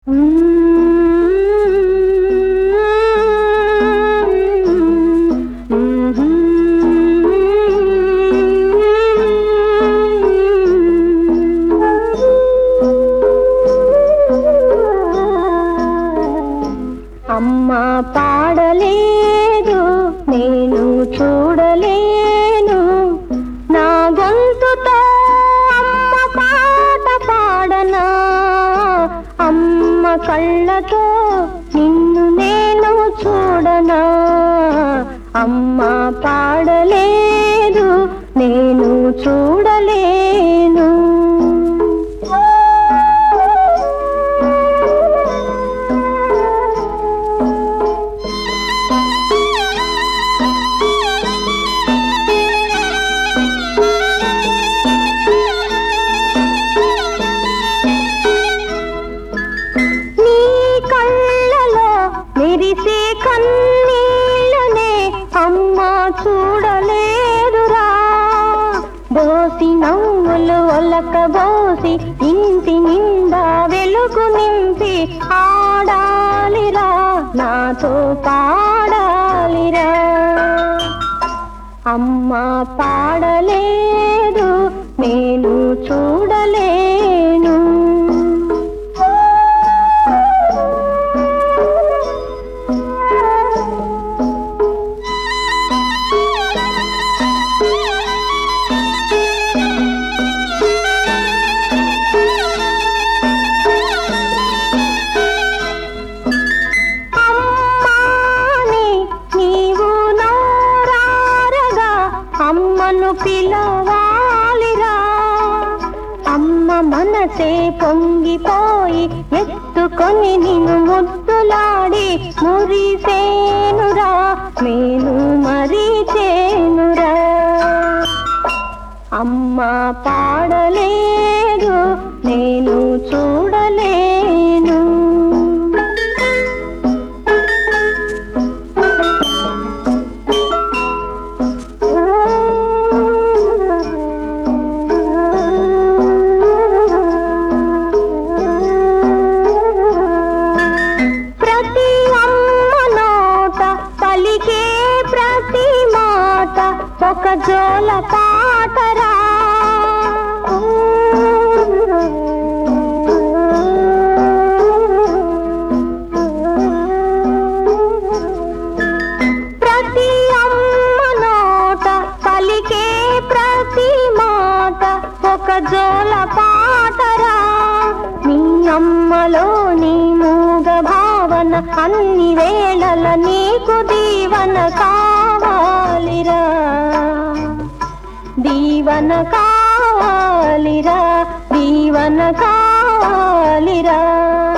అమ్మ పాడలేదు నేను చూడలేను నా గొంతుతో అమ్మ పాట పాడనా అమ్మ కళ్ళతో నిన్ను నేను చూడనా అమ్మ పాడలేదు నేను చూడలేను నీ కళ్ళలో మెరిసే కన్నీళ్ళనే అమ్మ చూడలేదురా బోసి నవ్వులు ఒలక బోసి ఇంటి నిండా వెలుగు నింపి ఆడాలిరా నాతో పాడాలిరా అమ్మ పాడలేదు నేను చూడలేను అమ్మాని నీవు నోరారగా అమ్మను పిలవాలిరా అమ్మ మనసే పొంగిపోయి ఎత్తుకొని నిన్ను ముద్దులాడి మురిసేనురా నేను మరిచేనురా అమ్మ పాడలేదు నేను చూడలేను ప్రతి అమ్మ నోట పలికే ప్రతి మాట ఒక జోల పాటరా ప్రతి అమ్మ నోట పలికే ప్రతి మాట ఒక జోల పాటరా నీ అమ్మలో నీ మూగ భావన అన్ని వేళల నీకు దీవన కావాలిరా దీవన కావాలిరా దీవన కావాలిరా